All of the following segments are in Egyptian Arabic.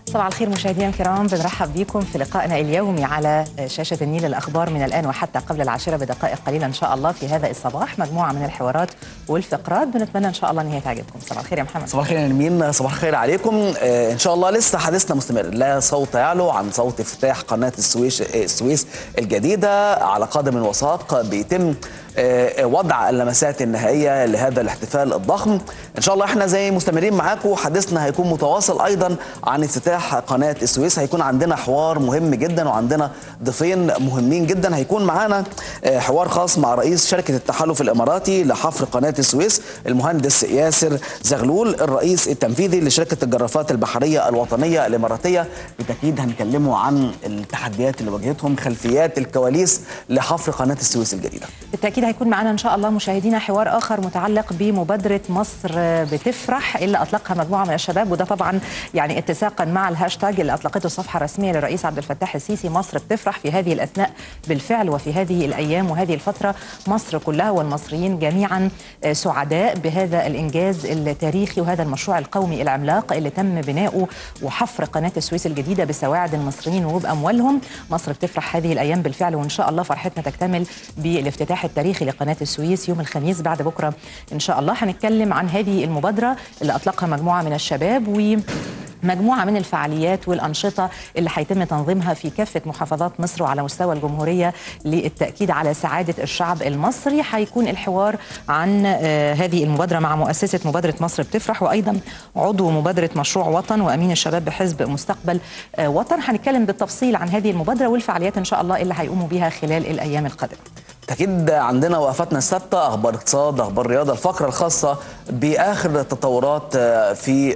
صباح الخير مشاهدينا الكرام بنرحب بكم في لقائنا اليومي على شاشة النيل الأخبار من الآن وحتى قبل العاشرة بدقائق قليلة إن شاء الله في هذا الصباح مجموعة من الحوارات والفقرات بنتمنى إن شاء الله أن هي تعجبكم صباح الخير يا محمد صباح الخير يا نرمين صباح الخير عليكم آه ان شاء الله لسه حديثنا مستمر لا صوت يعلو عن صوت افتتاح قناه السويس السويس الجديده على قدم وساق بيتم آه وضع اللمسات النهائيه لهذا الاحتفال الضخم ان شاء الله احنا زي مستمرين معاكم حديثنا هيكون متواصل ايضا عن افتتاح قناه السويس هيكون عندنا حوار مهم جدا وعندنا ضيفين مهمين جدا هيكون معانا آه حوار خاص مع رئيس شركه التحالف الاماراتي لحفر قناه السويس المهندس ياسر زغلول الرئيس التنفيذي لشركه الجرافات البحريه الوطنيه الاماراتيه بالتاكيد هنكلموا عن التحديات اللي واجهتهم خلفيات الكواليس لحفر قناه السويس الجديده بالتأكيد هيكون معنا إن شاء الله مشاهدينا حوار آخر متعلق بمبادرة مصر بتفرح اللي أطلقها مجموعة من الشباب وده طبعا يعني اتساقا مع الهاشتاج اللي أطلقته الصفحة الرسمية للرئيس عبد الفتاح السيسي مصر بتفرح في هذه الأثناء بالفعل وفي هذه الأيام وهذه الفترة مصر كلها والمصريين جميعا سعداء بهذا الإنجاز التاريخي وهذا المشروع القومي العملاق اللي تم بناؤه وحفر قناة السويس الجديدة بسواعد المصريين وبأموالهم مصر بتفرح هذه الأيام بالفعل وإن شاء الله فرحتنا تكتمل بالافتتاح التاريخي لقناة السويس يوم الخميس بعد بكرة إن شاء الله هنتكلم عن هذه المبادرة اللي أطلقها مجموعة من الشباب و مجموعة من الفعاليات والأنشطة اللي هيتم تنظيمها في كافة محافظات مصر وعلى مستوى الجمهورية للتأكيد على سعادة الشعب المصري هيكون الحوار عن آه هذه المبادرة مع مؤسسة مبادرة مصر بتفرح وأيضا عضو مبادرة مشروع وطن وأمين الشباب بحزب مستقبل آه وطن هنتكلم بالتفصيل عن هذه المبادرة والفعاليات إن شاء الله اللي هيقوموا بها خلال الأيام القادمة اكيد عندنا وقفاتنا الثابته اخبار اقتصاد اخبار رياضه الفقره الخاصه باخر التطورات في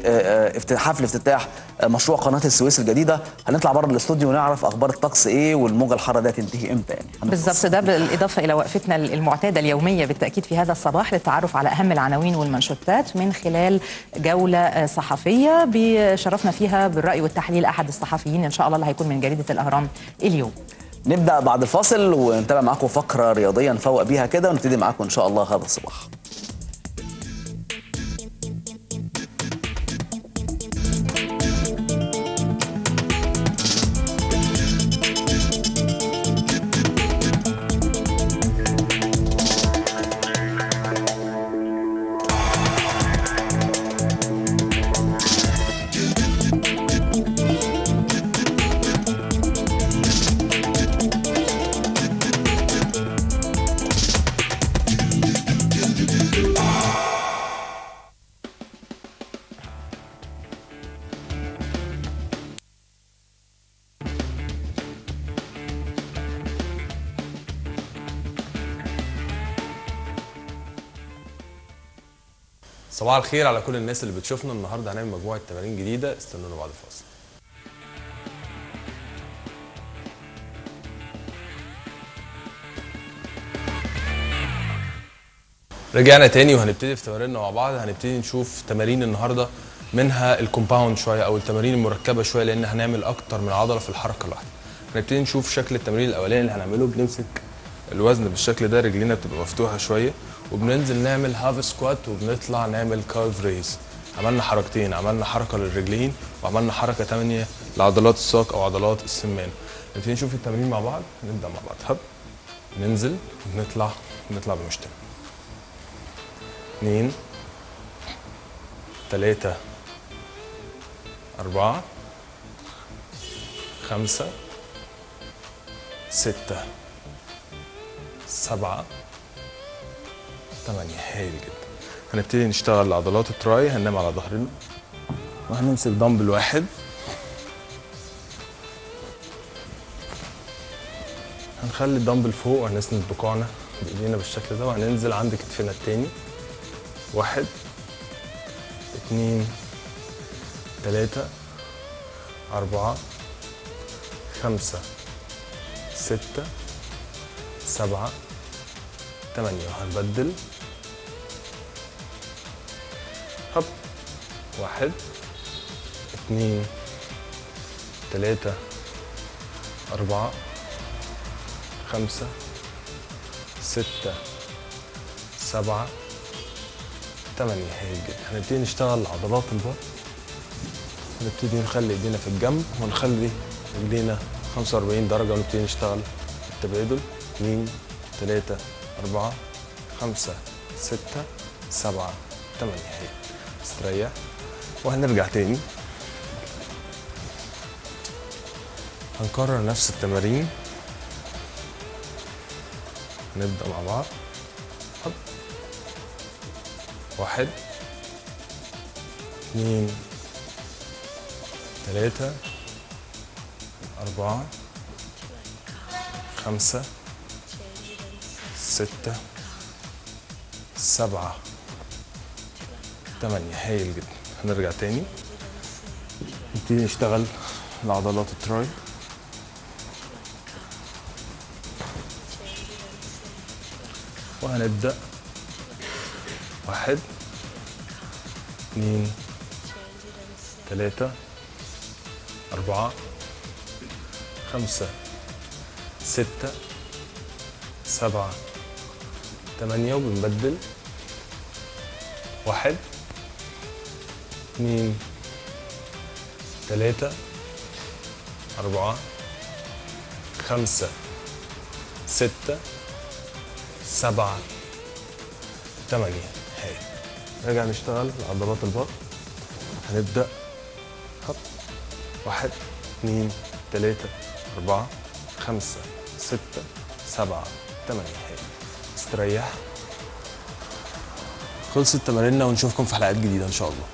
حفل افتتاح مشروع قناه السويس الجديده هنطلع بره الاستوديو ونعرف اخبار الطقس ايه والموجه الحاره دي هتنتهي امتى يعني بالظبط ده بالاضافه الى وقفتنا المعتاده اليوميه بالتاكيد في هذا الصباح للتعرف على اهم العناوين والمنشطات من خلال جوله صحفيه بشرفنا فيها بالراي والتحليل احد الصحفيين ان شاء الله اللي هيكون من جريده الاهرام اليوم نبدا بعد الفاصل ونتابع معاكم فقره رياضيه نفوق بيها كده ونبتدي معاكم ان شاء الله هذا الصباح صباح الخير على كل الناس اللي بتشوفنا النهارده هنعمل مجموعه تمارين جديده استنونا بعد الفاصل رجعنا تاني وهنبتدي في تماريننا مع بعض هنبتدي نشوف تمارين النهارده منها الكومباوند شويه او التمارين المركبه شويه لان هنعمل اكتر من عضله في الحركه الواحده هنبتدي نشوف شكل التمرين الاولاني اللي هنعمله بنمسك الوزن بالشكل ده رجلينا بتبقى مفتوحه شويه وبننزل نعمل هاف سكوات وبنطلع نعمل كارف ريز عملنا حركتين عملنا حركه للرجلين وعملنا حركه ثانيه لعضلات الساق او عضلات السمان نبتدي نشوف التمرين مع بعض نبدا مع بعض هب ننزل نطلع نطلع بمشتم اثنين ثلاثة أربعة خمسة ستة سبعة ثمانية هايل جدا هنبتدي نشتغل عضلات التراي هننام على ظهرنا وهنمسك دمبل واحد هنخلي الدمبل فوق وهنسند بكوعنا بايدينا بالشكل ده وهننزل عند كتفنا التاني واحد اتنين تلاتة أربعة خمسة ستة سبعة تمانية وهنبدل هب واحد اتنين تلاتة أربعة خمسة ستة سبعة تمانية هايل جدا هنبتدي نشتغل عضلات البطن نبتدي نخلي ايدينا في الجنب ونخلي رجلينا 45 درجة ونبتدي نشتغل التبادل 2 3 4 5 6 7 8 هي استريح وهنرجع تاني هنكرر نفس التمارين نبدأ مع بعض حط واحد اثنين ثلاثة أربعة خمسة ستة سبعة تمانية هايل جدا هنرجع تاني نبتدي نشتغل لعضلات التراي وهنبدأ واحد اثنين ثلاثة أربعة خمسة ستة سبعة ثمانية وبنبدل واحد اثنين ثلاثة أربعة خمسة ستة سبعة ثمانية هاي نرجع نشتغل عضلات البطن هنبدأ حط واحد اثنين ثلاثة أربعة خمسة ستة سبعة ثمانية هاي استريح خلصت تماريننا ونشوفكم في حلقات جديدة إن شاء الله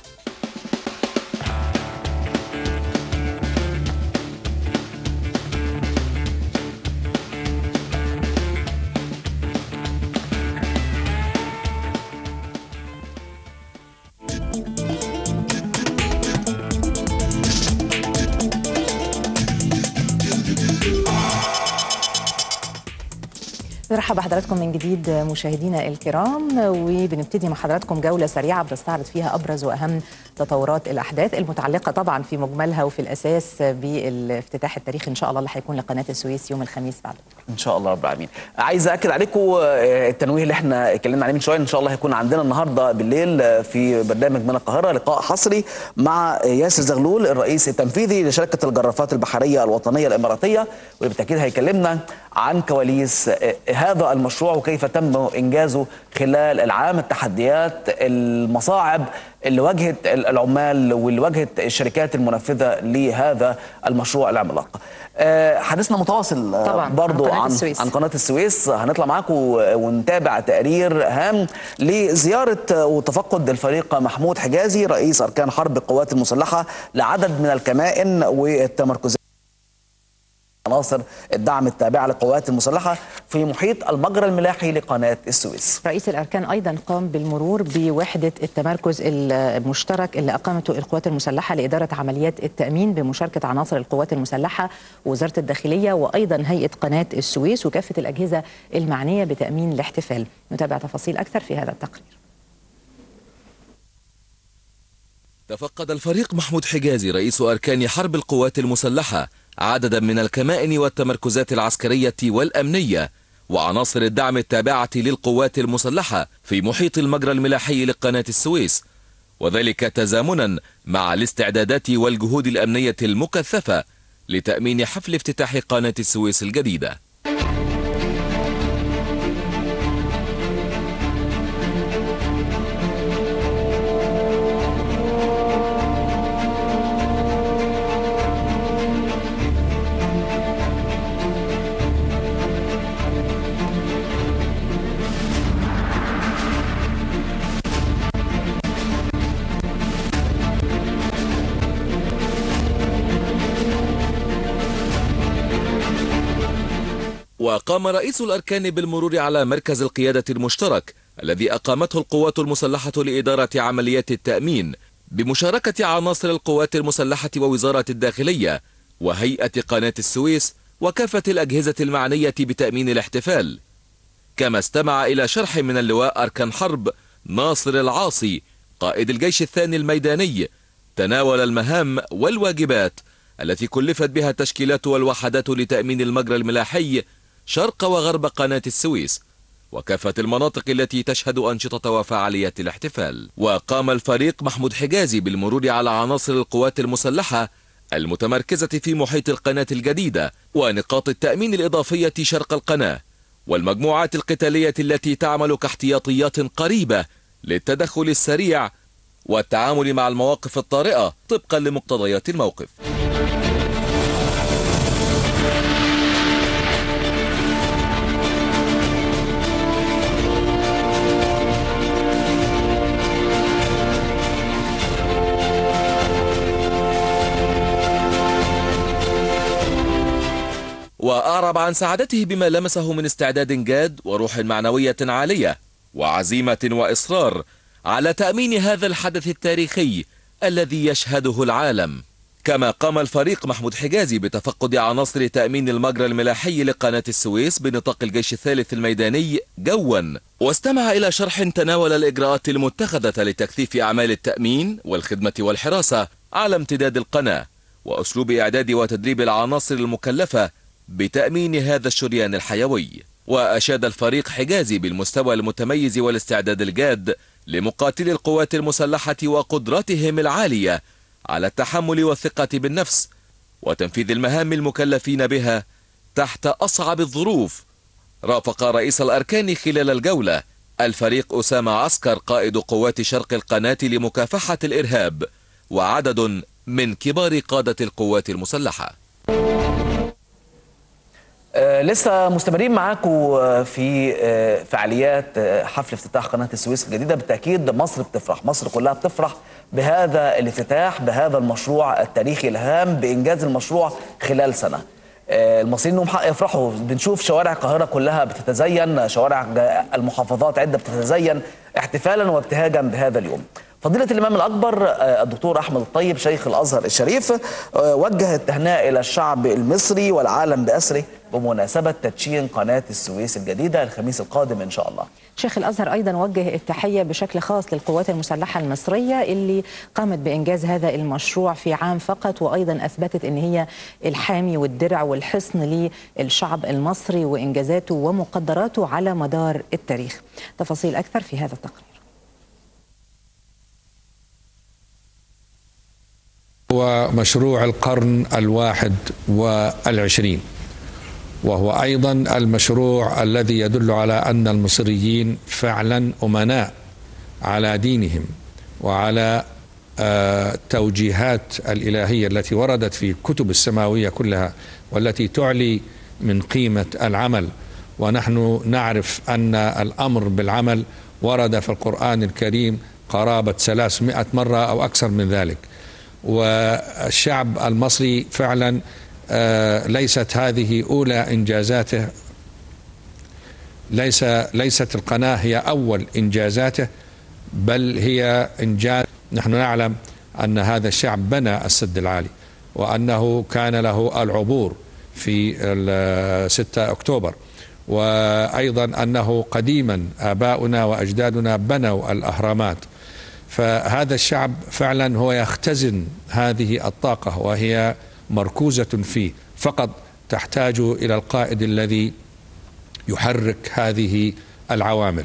نرحب بحضراتكم من جديد مشاهدينا الكرام وبنبتدي مع حضراتكم جولة سريعة بنستعرض فيها أبرز وأهم تطورات الأحداث المتعلقة طبعا في مجملها وفي الأساس بالافتتاح التاريخي إن شاء الله اللي هيكون لقناة السويس يوم الخميس بعد ان شاء الله رب العالمين عايز اكد عليكم آه، التنويه اللي احنا اتكلمنا عليه من شويه ان شاء الله هيكون عندنا النهارده بالليل آه، في برنامج من القاهره لقاء حصري مع ياسر زغلول الرئيس التنفيذي لشركه الجرافات البحريه الوطنيه الاماراتيه وبالتاكيد هيكلمنا عن كواليس آه، هذا المشروع وكيف تم انجازه خلال العام التحديات المصاعب اللي واجهت العمال واللي واجهت الشركات المنفذه لهذا المشروع العملاق. آه، حديثنا متواصل آه، طبعاً، برضو عن قناة عن السويس. عن قناه السويس هنطلع معاكم ونتابع تقرير هام لزياره وتفقد الفريق محمود حجازي رئيس اركان حرب القوات المسلحه لعدد من الكمائن والتمركزات عناصر الدعم التابعه للقوات المسلحه في محيط المجرى الملاحي لقناه السويس. رئيس الأركان أيضا قام بالمرور بوحدة التمركز المشترك اللي أقامته القوات المسلحة لإدارة عمليات التأمين بمشاركة عناصر القوات المسلحة ووزارة الداخلية وأيضا هيئة قناة السويس وكافة الأجهزة المعنية بتأمين الاحتفال نتابع تفاصيل أكثر في هذا التقرير تفقد الفريق محمود حجازي رئيس أركان حرب القوات المسلحة عددا من الكمائن والتمركزات العسكرية والأمنية وعناصر الدعم التابعة للقوات المسلحة في محيط المجرى الملاحي لقناة السويس وذلك تزامنا مع الاستعدادات والجهود الأمنية المكثفة لتأمين حفل افتتاح قناة السويس الجديدة وقام رئيس الأركان بالمرور على مركز القيادة المشترك الذي أقامته القوات المسلحة لإدارة عمليات التأمين بمشاركة عناصر القوات المسلحة ووزارة الداخلية وهيئة قناة السويس وكافة الأجهزة المعنية بتأمين الاحتفال كما استمع إلى شرح من اللواء أركان حرب ناصر العاصي قائد الجيش الثاني الميداني تناول المهام والواجبات التي كلفت بها التشكيلات والوحدات لتأمين المجرى الملاحي شرق وغرب قناة السويس وكافة المناطق التي تشهد أنشطة وفعاليات الاحتفال وقام الفريق محمود حجازي بالمرور على عناصر القوات المسلحة المتمركزة في محيط القناة الجديدة ونقاط التأمين الإضافية شرق القناة والمجموعات القتالية التي تعمل كاحتياطيات قريبة للتدخل السريع والتعامل مع المواقف الطارئة طبقا لمقتضيات الموقف وأعرب عن سعادته بما لمسه من استعداد جاد وروح معنوية عالية وعزيمة وإصرار على تأمين هذا الحدث التاريخي الذي يشهده العالم كما قام الفريق محمود حجازي بتفقد عناصر تأمين المجرى الملاحي لقناة السويس بنطاق الجيش الثالث الميداني جوا واستمع إلى شرح تناول الإجراءات المتخذة لتكثيف أعمال التأمين والخدمة والحراسة على امتداد القناة وأسلوب إعداد وتدريب العناصر المكلفة بتأمين هذا الشريان الحيوي وأشاد الفريق حجازي بالمستوى المتميز والاستعداد الجاد لمقاتلي القوات المسلحة وقدرتهم العالية على التحمل والثقة بالنفس وتنفيذ المهام المكلفين بها تحت أصعب الظروف رافق رئيس الأركان خلال الجولة الفريق أسامة عسكر قائد قوات شرق القناة لمكافحة الإرهاب وعدد من كبار قادة القوات المسلحة آه، لسه مستمرين معاكم آه، في آه، فعاليات آه، حفل افتتاح قناة السويس الجديدة بالتأكيد مصر بتفرح مصر كلها بتفرح بهذا الافتتاح بهذا المشروع التاريخي الهام بإنجاز المشروع خلال سنة آه، المصريين لهم حق يفرحوا بنشوف شوارع القاهرة كلها بتتزين شوارع المحافظات عدة بتتزين احتفالا وابتهاجا بهذا اليوم فضيلة الإمام الأكبر آه، الدكتور أحمد الطيب شيخ الأزهر الشريف آه، وجه التهنئة إلى الشعب المصري والعالم بأسره بمناسبة تدشين قناة السويس الجديدة الخميس القادم إن شاء الله شيخ الازهر ايضا وجه التحيه بشكل خاص للقوات المسلحه المصريه اللي قامت بانجاز هذا المشروع في عام فقط وايضا اثبتت ان هي الحامي والدرع والحصن للشعب المصري وانجازاته ومقدراته على مدار التاريخ. تفاصيل اكثر في هذا التقرير. هو مشروع القرن الواحد والعشرين وهو أيضا المشروع الذي يدل على أن المصريين فعلا أمناء على دينهم وعلى آه، توجيهات الإلهية التي وردت في كتب السماوية كلها والتي تعلي من قيمة العمل ونحن نعرف أن الأمر بالعمل ورد في القرآن الكريم قرابة 300 مرة أو أكثر من ذلك والشعب المصري فعلا آه، ليست هذه أولى إنجازاته ليس ليست القناة هي أول إنجازاته بل هي إنجاز نحن نعلم أن هذا الشعب بنى السد العالي وأنه كان له العبور في ال 6 أكتوبر وأيضا أنه قديما آباؤنا وأجدادنا بنوا الأهرامات فهذا الشعب فعلا هو يختزن هذه الطاقة وهي مركوزة فيه فقط تحتاج إلى القائد الذي يحرك هذه العوامل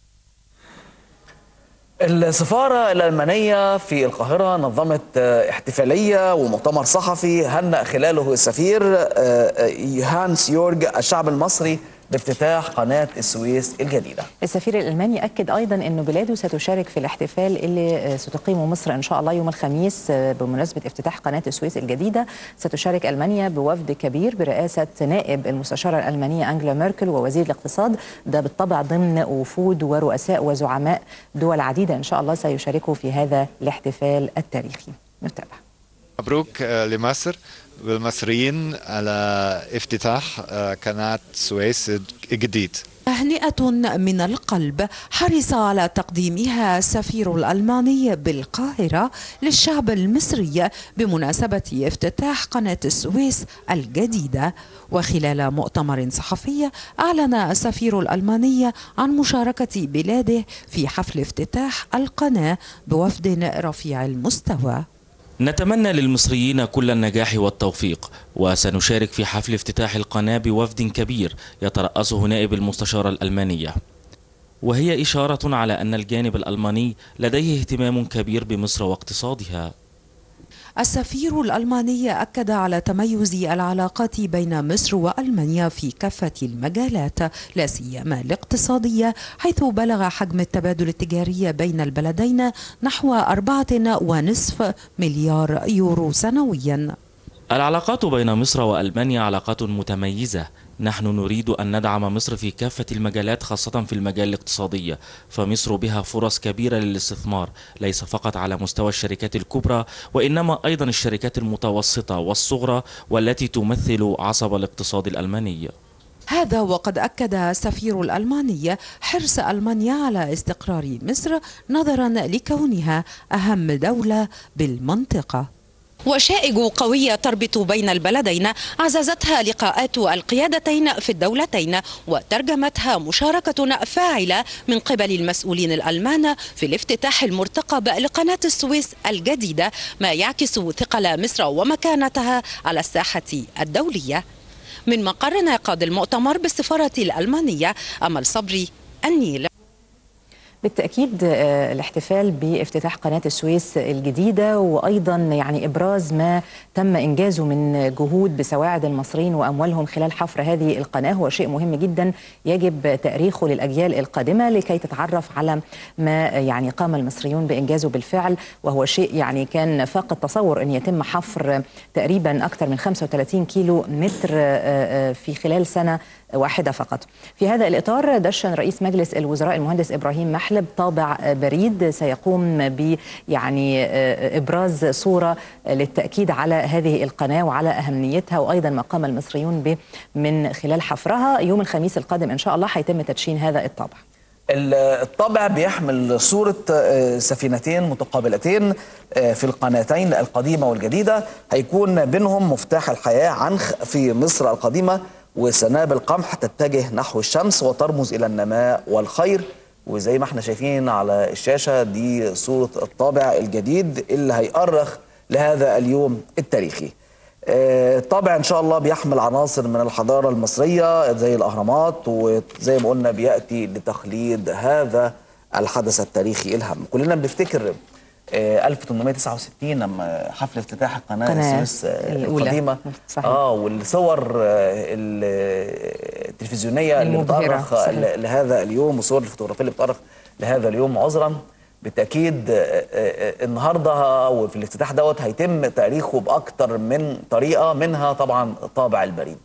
السفارة الألمانية في القاهرة نظمت آه، احتفالية ومؤتمر صحفي هنأ خلاله السفير آه، آه، هانس يورج الشعب المصري بافتتاح قناة السويس الجديدة السفير الالماني اكد ايضا انه بلاده ستشارك في الاحتفال اللي آه، ستقيمه مصر ان شاء الله يوم الخميس آه، بمناسبه افتتاح قناه السويس الجديده ستشارك المانيا بوفد كبير برئاسه نائب المستشاره الالمانيه انجلا ميركل ووزير الاقتصاد ده بالطبع ضمن وفود ورؤساء وزعماء دول عديده ان شاء الله سيشاركوا في هذا الاحتفال التاريخي نتابع مبروك آه، لمصر والمصريين على افتتاح آه، قناة سويس الجديد تهنئة من القلب حرص على تقديمها السفير الألماني بالقاهرة للشعب المصري بمناسبة افتتاح قناة السويس الجديدة وخلال مؤتمر صحفي أعلن السفير الألماني عن مشاركة بلاده في حفل افتتاح القناة بوفد رفيع المستوى نتمنى للمصريين كل النجاح والتوفيق وسنشارك في حفل افتتاح القناة بوفد كبير يترأسه نائب المستشارة الألمانية وهي إشارة على أن الجانب الألماني لديه اهتمام كبير بمصر واقتصادها السفير الألماني أكد على تميز العلاقات بين مصر وألمانيا في كافة المجالات لا سيما الاقتصادية حيث بلغ حجم التبادل التجاري بين البلدين نحو أربعة ونصف مليار يورو سنويا العلاقات بين مصر وألمانيا علاقات متميزة نحن نريد أن ندعم مصر في كافة المجالات خاصة في المجال الاقتصادي فمصر بها فرص كبيرة للاستثمار ليس فقط على مستوى الشركات الكبرى وإنما أيضا الشركات المتوسطة والصغرى والتي تمثل عصب الاقتصاد الألماني هذا وقد أكد السفير الألماني حرص ألمانيا على استقرار مصر نظرا لكونها أهم دولة بالمنطقة وشائج قوية تربط بين البلدين عززتها لقاءات القيادتين في الدولتين وترجمتها مشاركة فاعلة من قبل المسؤولين الألمان في الافتتاح المرتقب لقناة السويس الجديدة ما يعكس ثقل مصر ومكانتها على الساحة الدولية من مقر انعقاد المؤتمر بالسفارة الألمانية أمل صبري النيل بالتأكيد آه، الاحتفال بافتتاح قناة السويس الجديدة وأيضا يعني إبراز ما تم إنجازه من جهود بسواعد المصريين وأموالهم خلال حفر هذه القناة هو شيء مهم جدا يجب تأريخه للأجيال القادمة لكي تتعرف على ما يعني قام المصريون بإنجازه بالفعل وهو شيء يعني كان فاق التصور أن يتم حفر تقريبا أكثر من 35 كيلو متر آه، آه، في خلال سنة واحدة فقط في هذا الإطار دشن رئيس مجلس الوزراء المهندس إبراهيم محلب طابع بريد سيقوم ب يعني إبراز صورة للتأكيد على هذه القناة وعلى أهميتها وأيضا ما قام المصريون به من خلال حفرها يوم الخميس القادم إن شاء الله حيتم تدشين هذا الطابع الطابع بيحمل صورة آه، سفينتين متقابلتين آه، في القناتين القديمة والجديدة هيكون بينهم مفتاح الحياة عنخ في مصر القديمة وسنابل قمح تتجه نحو الشمس وترمز إلى النماء والخير وزي ما احنا شايفين على الشاشة دي صورة الطابع الجديد اللي هيأرخ لهذا اليوم التاريخي آه، الطابع ان شاء الله بيحمل عناصر من الحضاره المصريه زي الاهرامات وزي ما قلنا بياتي لتخليد هذا الحدث التاريخي الهام كلنا بنفتكر آه، 1869 لما حفل افتتاح القناه قناة السويس آه، الأولى. القديمه صحيح. اه والصور آه، ال- التلفزيونيه اللي المبهرة، بتأرخ صحيح. ل- لهذا اليوم والصور الفوتوغرافيه اللي بتأرخ لهذا اليوم عذرا بالتاكيد آه، آه، آه، النهارده وفي الافتتاح دوت هيتم تاريخه باكتر من طريقه منها طبعا طابع البريد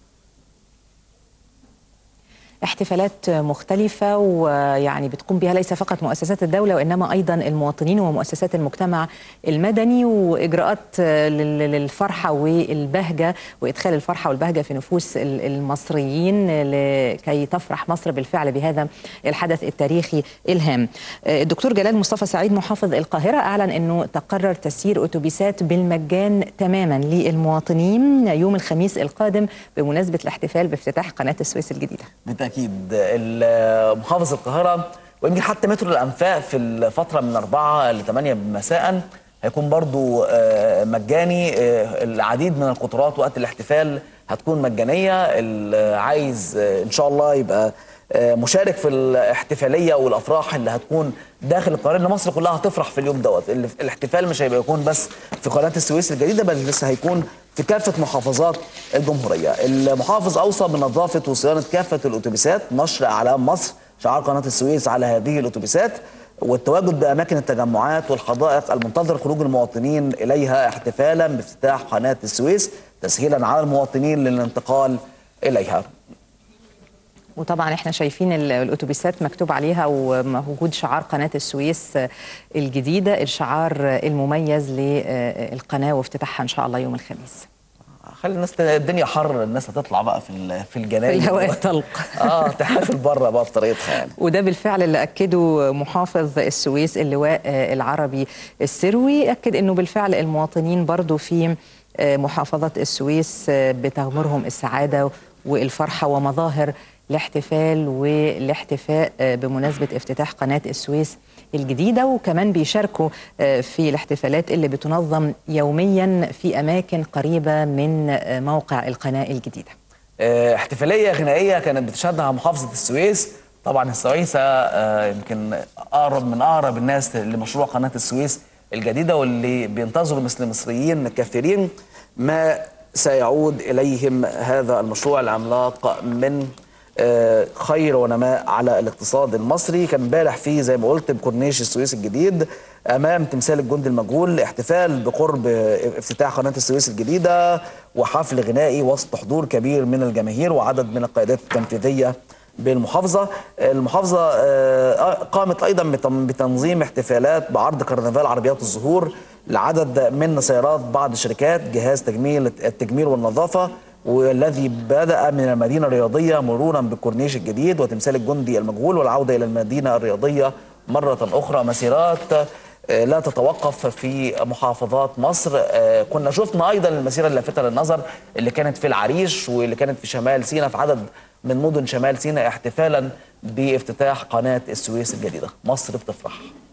احتفالات مختلفة ويعني بتقوم بها ليس فقط مؤسسات الدولة وإنما أيضا المواطنين ومؤسسات المجتمع المدني وإجراءات لل- للفرحة والبهجة وإدخال الفرحة والبهجة في نفوس ال- المصريين لكي تفرح مصر بالفعل بهذا الحدث التاريخي الهام الدكتور جلال مصطفى سعيد محافظ القاهرة أعلن أنه تقرر تسيير أتوبيسات بالمجان تماما للمواطنين يوم الخميس القادم بمناسبة الاحتفال بافتتاح قناة السويس الجديدة بالتاكيد ال- محافظ القاهره ويمكن حتى مترو الانفاق في الفتره من 4 ل 8 مساء هيكون برضو آه، مجاني آه، العديد من القطارات وقت الاحتفال هتكون مجانيه اللي عايز آه، ان شاء الله يبقى آه، مشارك في الاحتفاليه والافراح اللي هتكون داخل القاهره لان مصر كلها هتفرح في اليوم دوت ال- الاحتفال مش هيبقى يكون بس في قناه السويس الجديده بل لسه هيكون في كافه محافظات الجمهوريه المحافظ اوصى بنظافه وصيانه كافه الاتوبيسات نشر اعلام مصر شعار قناه السويس على هذه الاتوبيسات والتواجد باماكن التجمعات والحدائق المنتظر خروج المواطنين اليها احتفالا بافتتاح قناه السويس تسهيلا على المواطنين للانتقال اليها وطبعا احنا شايفين ال- الاتوبيسات مكتوب عليها وموجود شعار قناه السويس الجديده الشعار المميز للقناه وافتتاحها ان شاء الله يوم الخميس خلي الناس ت- الدنيا حر الناس هتطلع بقى في ال- في في الجناين الهواء الطلق اه تحتفل بره بقى بطريقتها يعني وده بالفعل اللي اكده محافظ السويس اللواء آه، العربي السروي اكد انه بالفعل المواطنين برضو في آه، محافظه السويس آه، بتغمرهم السعاده والفرحه ومظاهر الاحتفال والاحتفاء آه، بمناسبه افتتاح قناه السويس الجديده وكمان بيشاركوا آه، في الاحتفالات اللي بتنظم يوميا في اماكن قريبه من آه، موقع القناه الجديده آه، احتفاليه غنائيه كانت بتشهدها محافظه السويس طبعا السويسة آه، يمكن أقرب من أقرب الناس لمشروع قناة السويس الجديدة واللي بينتظروا مثل المصريين كثيرين ما سيعود إليهم هذا المشروع العملاق من آه، خير ونماء على الاقتصاد المصري كان امبارح في زي ما قلت بكورنيش السويس الجديد امام تمثال الجندي المجهول احتفال بقرب افتتاح قناه السويس الجديده وحفل غنائي وسط حضور كبير من الجماهير وعدد من القيادات التنفيذيه بالمحافظه المحافظه آه، قامت ايضا بتن- بتنظيم احتفالات بعرض كرنفال عربيات الزهور لعدد من سيارات بعض الشركات جهاز تجميل التجميل والنظافه والذي بدأ من المدينة الرياضية مرورا بالكورنيش الجديد وتمثال الجندي المجهول والعودة إلى المدينة الرياضية مرة أخرى مسيرات آه، لا تتوقف في محافظات مصر آه، كنا شفنا أيضا المسيرة اللافتة للنظر اللي كانت في العريش واللي كانت في شمال سيناء في عدد من مدن شمال سيناء احتفالا بافتتاح قناة السويس الجديدة مصر بتفرح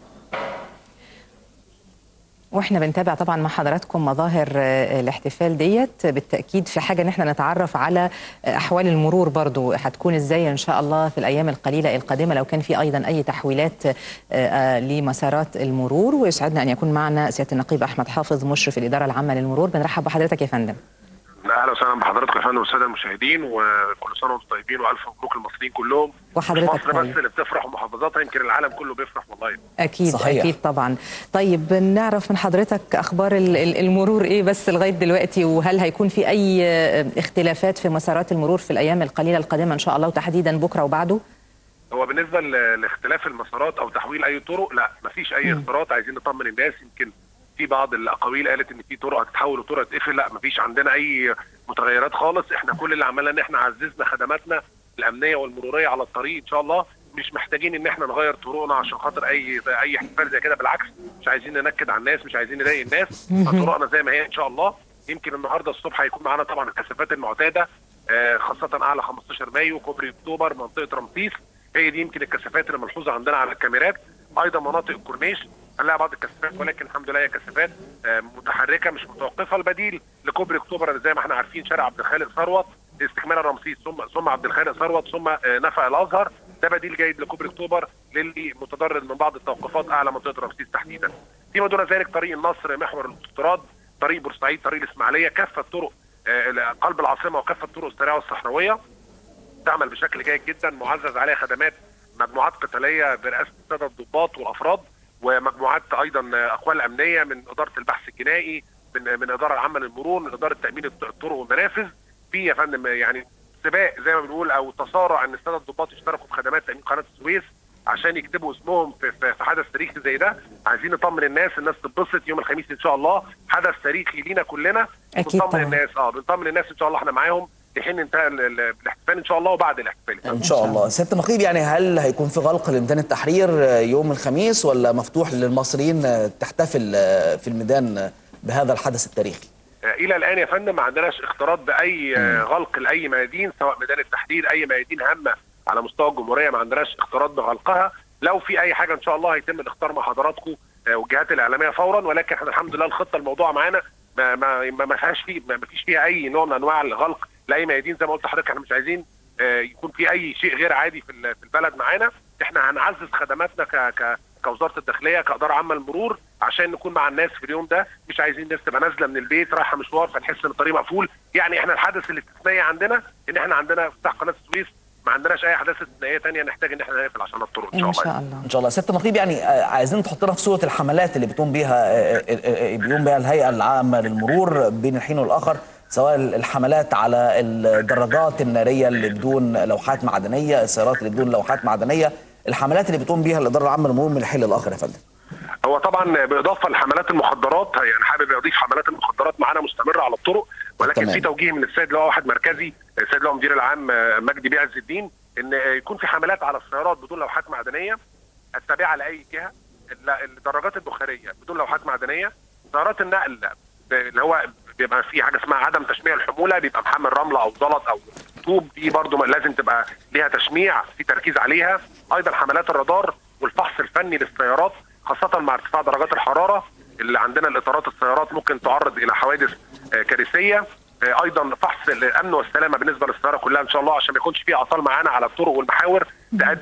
واحنا بنتابع طبعا مع حضراتكم مظاهر آه، الاحتفال ديت بالتاكيد في حاجه ان احنا نتعرف على آه، احوال المرور برضو هتكون ازاي ان شاء الله في الايام القليله القادمه لو كان في ايضا اي تحويلات آه، آه، لمسارات المرور ويسعدنا ان يكون معنا سياده النقيب احمد حافظ مشرف الاداره العامه للمرور بنرحب بحضرتك يا فندم اهلا وسهلا بحضراتكم يا فندم والساده المشاهدين وكل سنه وانتم طيبين والف مبروك للمصريين كلهم وحضرتك مصر طيب. بس اللي بتفرح ومحافظاتها يمكن العالم كله بيفرح والله اكيد صحيح. اكيد طبعا طيب نعرف من حضرتك اخبار ال- ال- المرور ايه بس لغايه دلوقتي وهل هيكون في اي آه، اختلافات في مسارات المرور في الايام القليله القادمه ان شاء الله وتحديدا بكره وبعده هو بالنسبه ل- لاختلاف المسارات او تحويل اي طرق لا مفيش اي اختراط عايزين نطمن الناس يمكن في بعض الاقاويل قالت ان في طرق هتتحول وطرق هتقفل لا مفيش عندنا اي متغيرات خالص احنا كل اللي عملنا ان احنا عززنا خدماتنا الامنيه والمروريه على الطريق ان شاء الله مش محتاجين ان احنا نغير طرقنا عشان خاطر اي اي احتفال زي كده بالعكس مش عايزين ننكد على الناس مش عايزين نضايق الناس فطرقنا زي ما هي ان شاء الله يمكن النهارده الصبح هيكون معانا طبعا الكثافات المعتاده آه، خاصه اعلى 15 مايو كوبري اكتوبر منطقه رمسيس هي دي يمكن الكثافات اللي ملحوظه عندنا على الكاميرات ايضا مناطق الكورنيش هنلاقي بعض الكثافات ولكن الحمد لله هي كثافات آه، متحركه مش متوقفه البديل لكوبري اكتوبر زي ما احنا عارفين شارع عبد الخالق ثروت استكمالا رمسيس ثم ثم عبد الخالق ثروت ثم آه، نفق الازهر ده بديل جيد لكوبري اكتوبر للي متضرر من بعض التوقفات اعلى منطقه رمسيس تحديدا. فيما دون ذلك طريق النصر محور الاستطراد طريق بورسعيد طريق الاسماعيليه كافه طرق آه، قلب العاصمه وكافه طرق السريعه والصحراويه تعمل بشكل جيد جدا معزز عليها خدمات مجموعات قتاليه برئاسه الساده الضباط والافراد ومجموعات ايضا اقوال امنيه من اداره البحث الجنائي من من الاداره العامه للمرور من اداره تامين الط- الطرق والمنافذ في يا فندم يعني سباق زي ما بنقول او تصارع ان الساده الضباط يشتركوا في خدمات تامين قناه السويس عشان يكتبوا اسمهم في, في, في حدث تاريخي زي ده عايزين نطمن الناس الناس تتبسط يوم الخميس ان شاء الله حدث تاريخي لينا كلنا أكيد بنطمن طبعاً. الناس اه بنطمن الناس ان شاء الله احنا معاهم لحين انتهاء ال- ال- الاحتفال ان شاء الله وبعد الاحتفال ان شاء الله سياده النقيب يعني هل هيكون في غلق لميدان التحرير يوم الخميس ولا مفتوح للمصريين تحتفل في الميدان بهذا الحدث التاريخي آه، الى الان يا فندم ما عندناش اختراط باي آه، غلق لاي ميادين سواء ميدان التحرير اي ميادين هامه على مستوى الجمهوريه ما عندناش اختراط بغلقها لو في اي حاجه ان شاء الله هيتم الاختار مع حضراتكم آه، والجهات الاعلاميه فورا ولكن احنا الحمد لله الخطه الموضوع معانا ما ما ما ما فيهاش فيه ما ما فيش فيها اي نوع من انواع الغلق لاي ميادين زي ما قلت لحضرتك احنا مش عايزين آه، يكون في اي شيء غير عادي في ال- في البلد معانا احنا هنعزز خدماتنا ك ك كوزاره الداخليه كاداره عامه للمرور عشان نكون مع الناس في اليوم ده مش عايزين الناس تبقى نازله من البيت رايحه مشوار فتحس ان الطريق مقفول يعني احنا الحدث الاستثنائي عندنا ان احنا عندنا افتتاح قناه السويس ما عندناش اي احداث استثنائيه ثانيه نحتاج ان احنا نقفل عشان الطرق ان شاء ان الله شاء الله ان شاء الله سياده النقيب يعني آه، عايزين تحطنا في صوره الحملات اللي بتقوم بيها آه، آه، آه، بيقوم بها الهيئه العامه للمرور بين الحين والاخر سواء الحملات على الدراجات الناريه اللي بدون لوحات معدنيه السيارات اللي بدون لوحات معدنيه الحملات اللي بتقوم بيها الاداره العامه للمرور من الحين للاخر يا فندم هو طبعا بالاضافه لحملات المخدرات يعني حابب اضيف حملات المخدرات معانا مستمره على الطرق ولكن تمام. في توجيه من السيد اللي هو واحد مركزي السيد اللي هو مدير العام آه، مجدي بيه عز الدين ان آه، يكون في حملات على السيارات بدون لوحات معدنيه التابعه لاي جهه ال- الدراجات البخاريه بدون لوحات معدنيه سيارات النقل ب- اللي هو بيبقى في حاجه اسمها عدم تشميع الحموله بيبقى محمل رمله او زلط او طوب دي برضو لازم تبقى ليها تشميع في تركيز عليها ايضا حملات الرادار والفحص الفني للسيارات خاصه مع ارتفاع درجات الحراره اللي عندنا الاطارات السيارات ممكن تعرض الى حوادث آه، كارثيه آه، ايضا فحص الامن والسلامه بالنسبه للسياره كلها ان شاء الله عشان ما يكونش في اعطال معانا على الطرق والمحاور تؤدي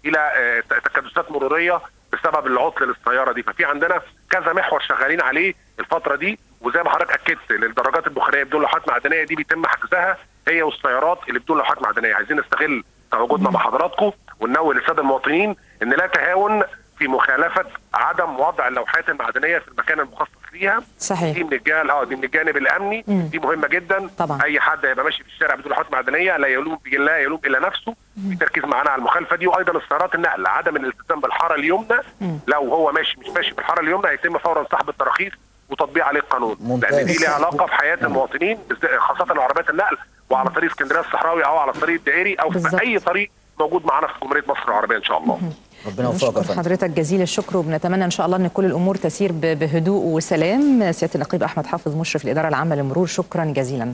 الى آه، تكدسات مروريه بسبب العطل للسياره دي ففي عندنا كذا محور شغالين عليه الفتره دي وزي ما حضرتك اكدت ان الدراجات البخاريه بدون لوحات معدنيه دي بيتم حجزها هي والسيارات اللي بدون لوحات معدنيه عايزين نستغل تواجدنا مع حضراتكم وننوه للساده المواطنين ان لا تهاون في مخالفه عدم وضع اللوحات المعدنيه في المكان المخصص ليها صحيح. دي من الجانب اه دي من الجانب الامني مم. دي مهمه جدا طبعا. اي حد هيبقى ماشي في الشارع بدون لوحات معدنيه لا يلوم لا يلوم الا نفسه التركيز معانا على المخالفه دي وايضا السيارات النقل عدم الالتزام بالحاره اليمنى لو هو ماشي مش ماشي بالحاره اليمنى هيتم فورا سحب التراخيص وتطبيق عليه القانون ممتاز. لان دي ليها علاقه في حياه المواطنين بالذات- خاصه عربيات النقل وعلى طريق اسكندريه الصحراوي او على الطريق الدائري او بالظبط. في اي طريق موجود معانا في جمهوريه مصر العربيه ان شاء الله ربنا يوفقك يا نشكر فندم حضرتك جزيل الشكر وبنتمنى ان شاء الله ان كل الامور تسير ب- بهدوء وسلام سياده النقيب احمد حافظ مشرف الاداره العامه للمرور شكرا جزيلا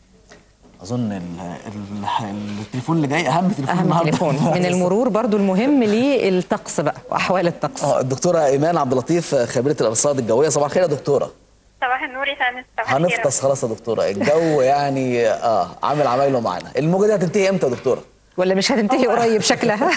اظن ال- ال- التليفون اللي جاي اهم تليفون اهم النهارده. تليفون من المرور برضو المهم للطقس بقى واحوال الطقس اه الدكتوره ايمان عبد اللطيف خبيره الارصاد الجويه صباح الخير يا دكتوره صباح النور يا فندم صباح الخير. هنفطس خلاص يا دكتوره الجو يعني اه عامل عمايله معانا الموجه دي هتنتهي امتى يا دكتوره ولا مش هتنتهي قريب شكلها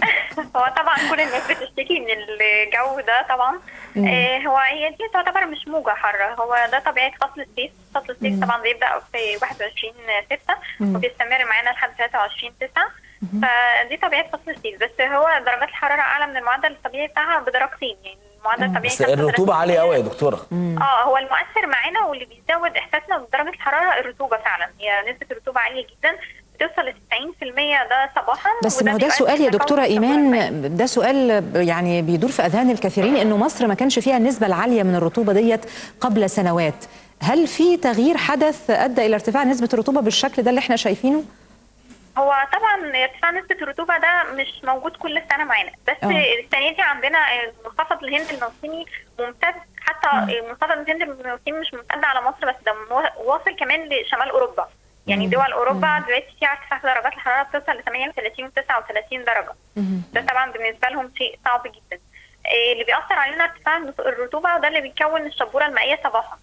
هو طبعا كل الناس بتشتكي من الجو ده طبعا آه هو هي دي تعتبر مش موجة حارة هو ده طبيعة فصل الصيف فصل الصيف طبعا بيبدأ في 21 6 وبيستمر معانا لحد 23 9 فدي طبيعة فصل الصيف بس هو درجات الحرارة أعلى من المعدل الطبيعي بتاعها بدرجتين يعني المعدل الطبيعي بس الرطوبه عاليه قوي يا دكتوره اه هو المؤثر معانا واللي بيزود احساسنا بدرجه الحراره الرطوبه فعلا هي نسبه الرطوبه عاليه جدا بتوصل ل 90% ده صباحا بس وده ما هو ده بيؤدي سؤال يا لتكون دكتوره الصبور المائي. ايمان ده سؤال يعني بيدور في اذهان الكثيرين انه مصر ما كانش فيها النسبه العاليه من الرطوبه ديت قبل سنوات هل في تغيير حدث ادى الى ارتفاع نسبه الرطوبه بالشكل ده اللي احنا شايفينه هو طبعا ارتفاع نسبه الرطوبه ده مش موجود كل سنه معانا بس آه. السنه دي عندنا منخفض الهند الموسمي ممتد حتى منخفض الهند الموسمي مش ممتد على مصر بس ده مو- واصل كمان لشمال اوروبا يعني دول اوروبا دلوقتي فيها ارتفاع في درجات الحراره بتوصل ل 38 و 39 درجه ده طبعا بالنسبه لهم شيء صعب جدا إيه اللي بيأثر علينا ارتفاع الرطوبه وده اللي بيكون الشبوره المائيه صباحا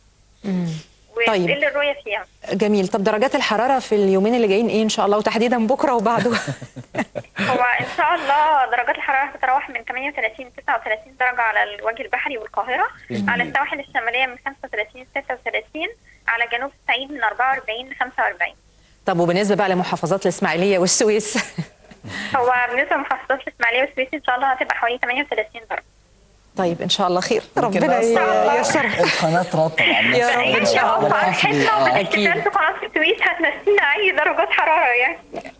طيب. وتقل الرؤيه فيها جميل طب درجات الحراره في اليومين اللي جايين ايه ان شاء الله وتحديدا بكره وبعده هو ان شاء الله درجات الحراره هتتراوح من 38 ل 39 درجه على الوجه البحري والقاهره على السواحل الشماليه من 35 ل 36 على جنوب الصعيد من 44 ل 45 طب وبالنسبه بقى لمحافظات الاسماعيليه والسويس هو بالنسبه لمحافظات الاسماعيليه والسويس ان شاء الله هتبقى حوالي 38 درجه طيب ان شاء الله خير يمكن ربنا بس ييسرها القناه ترطب عن يا نفسها. رب إن ان شاء شاء الله بالعافية. فرحتنا آه. وبالاحتفال في قناه السويس هتنسينا اي درجات حراره يعني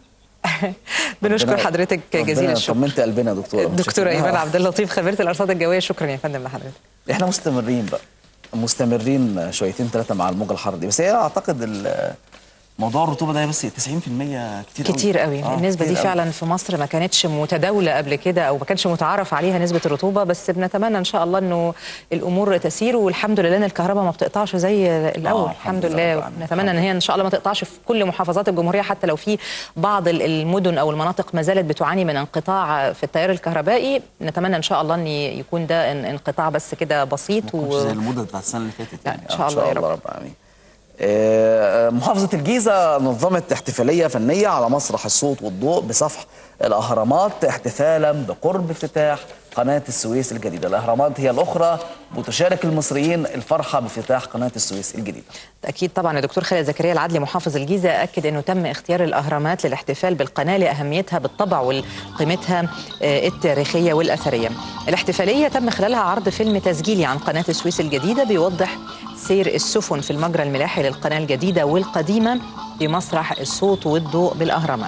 بنشكر ربنا- حضرتك جزيل ربنا الشكر طمنت قلبنا يا دكتوره دكتوره شكراً. ايمان عبد اللطيف خبيره الارصاد الجويه شكرا يا فندم لحضرتك احنا مستمرين بقى مستمرين شويتين ثلاثه مع الموجه الحاره دي بس هي اعتقد ال- موضوع الرطوبه ده بس 90% كتير قوي كتير قوي آه، النسبه دي كتير قوي. فعلا في مصر ما كانتش متداوله قبل كده او ما كانش متعارف عليها نسبه الرطوبه بس بنتمنى ان شاء الله انه الامور تسير والحمد لله ان الكهرباء ما بتقطعش زي الاول آه، الحمد الحمد لله لله رب العالمين. نتمنى ان هي ان شاء الله ما تقطعش في كل محافظات الجمهوريه حتى لو في بعض ال- المدن او المناطق ما زالت بتعاني من انقطاع في التيار الكهربائي نتمنى ان شاء الله ان يكون ده ان- انقطاع بس كده بسيط ما تكونش زي المده بتاعت السنه اللي فاتت لا، يعني إن شاء الله يا رب. رب العالمين آه، محافظة الجيزة نظمت احتفالية فنية على مسرح الصوت والضوء بصفح الأهرامات احتفالا بقرب افتتاح قناة السويس الجديدة الأهرامات هي الأخرى وتشارك المصريين الفرحة بافتتاح قناة السويس الجديدة أكيد طبعا الدكتور خالد زكريا العدلي محافظ الجيزة أكد أنه تم اختيار الأهرامات للاحتفال بالقناة لأهميتها بالطبع وقيمتها آه، التاريخية والأثرية الاحتفالية تم خلالها عرض فيلم تسجيلي عن قناة السويس الجديدة بيوضح سير السفن في المجرى الملاحي للقناة الجديدة والقديمة بمسرح الصوت والضوء بالأهرامات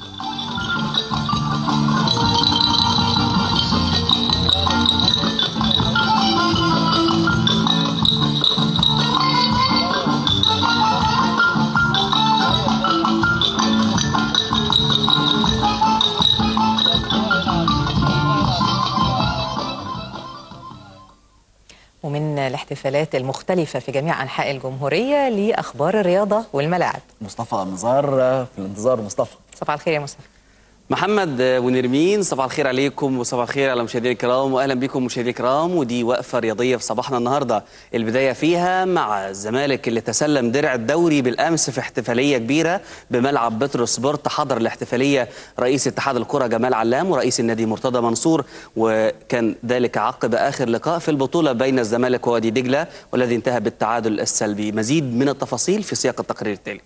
ومن الاحتفالات المختلفة في جميع أنحاء الجمهورية لأخبار الرياضة والملاعب مصطفى نزار في الانتظار مصطفى صباح الخير يا مصطفى محمد ونرمين صباح الخير عليكم وصباح الخير على مشاهدينا الكرام واهلا بكم مشاهدينا الكرام ودي وقفه رياضيه في صباحنا النهارده البدايه فيها مع الزمالك اللي تسلم درع الدوري بالامس في احتفاليه كبيره بملعب بترو سبورت حضر الاحتفاليه رئيس اتحاد الكره جمال علام ورئيس النادي مرتضى منصور وكان ذلك عقب اخر لقاء في البطوله بين الزمالك ووادي دجله والذي انتهى بالتعادل السلبي مزيد من التفاصيل في سياق التقرير التالي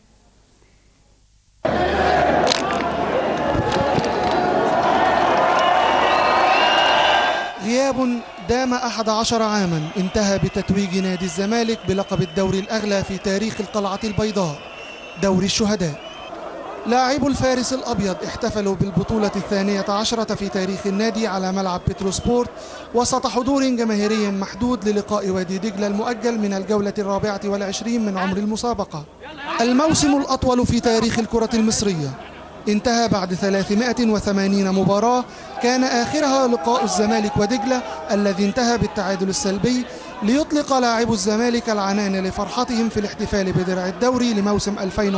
غياب دام أحد عشر عاما انتهى بتتويج نادي الزمالك بلقب الدوري الأغلى في تاريخ القلعة البيضاء دوري الشهداء لاعبو الفارس الأبيض احتفلوا بالبطولة الثانية عشرة في تاريخ النادي على ملعب بتروسبورت وسط حضور جماهيري محدود للقاء وادي دجلة المؤجل من الجولة الرابعة والعشرين من عمر المسابقة الموسم الأطول في تاريخ الكرة المصرية انتهى بعد 380 مباراة كان آخرها لقاء الزمالك ودجلة الذي انتهى بالتعادل السلبي ليطلق لاعبو الزمالك العنان لفرحتهم في الاحتفال بدرع الدوري لموسم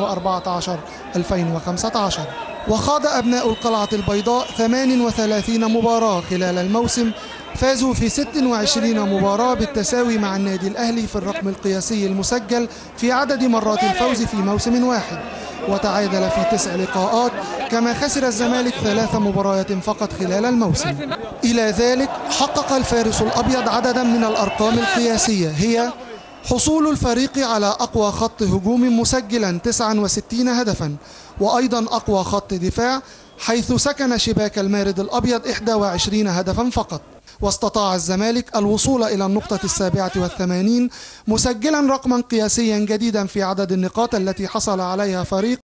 2014-2015 وخاض أبناء القلعة البيضاء 38 مباراة خلال الموسم فازوا في 26 مباراة بالتساوي مع النادي الأهلي في الرقم القياسي المسجل في عدد مرات الفوز في موسم واحد وتعادل في تسع لقاءات كما خسر الزمالك ثلاث مباريات فقط خلال الموسم إلى ذلك حقق الفارس الأبيض عددا من الأرقام القياسية هي حصول الفريق على أقوى خط هجوم مسجلا 69 هدفا وأيضا أقوى خط دفاع حيث سكن شباك المارد الأبيض 21 هدفا فقط واستطاع الزمالك الوصول إلى النقطة السابعة والثمانين مسجلا رقما قياسيا جديدا في عدد النقاط التي حصل عليها فريق